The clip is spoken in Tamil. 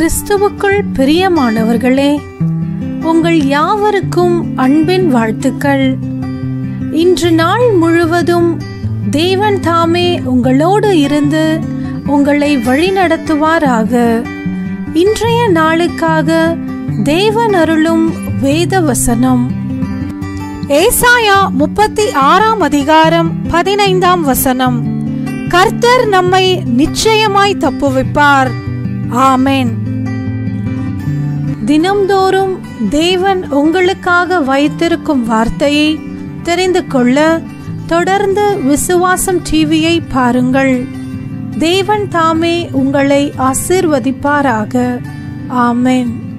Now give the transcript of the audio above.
கிறிஸ்துவுக்குள் பிரியமானவர்களே உங்கள் யாவருக்கும் அன்பின் வாழ்த்துக்கள் இன்று நாள் முழுவதும் தேவன் தாமே உங்களோடு இருந்து உங்களை வழிநடத்துவாராக இன்றைய நாளுக்காக தேவன் அருளும் வேத வசனம் ஏசாயா முப்பத்தி ஆறாம் அதிகாரம் பதினைந்தாம் வசனம் கர்த்தர் நம்மை நிச்சயமாய் தப்புவிப்பார் ஆமென் தினம்தோறும் தேவன் உங்களுக்காக வைத்திருக்கும் வார்த்தையை தெரிந்து கொள்ள தொடர்ந்து விசுவாசம் டிவியை பாருங்கள் தேவன் தாமே உங்களை ஆசிர்வதிப்பாராக ஆமென்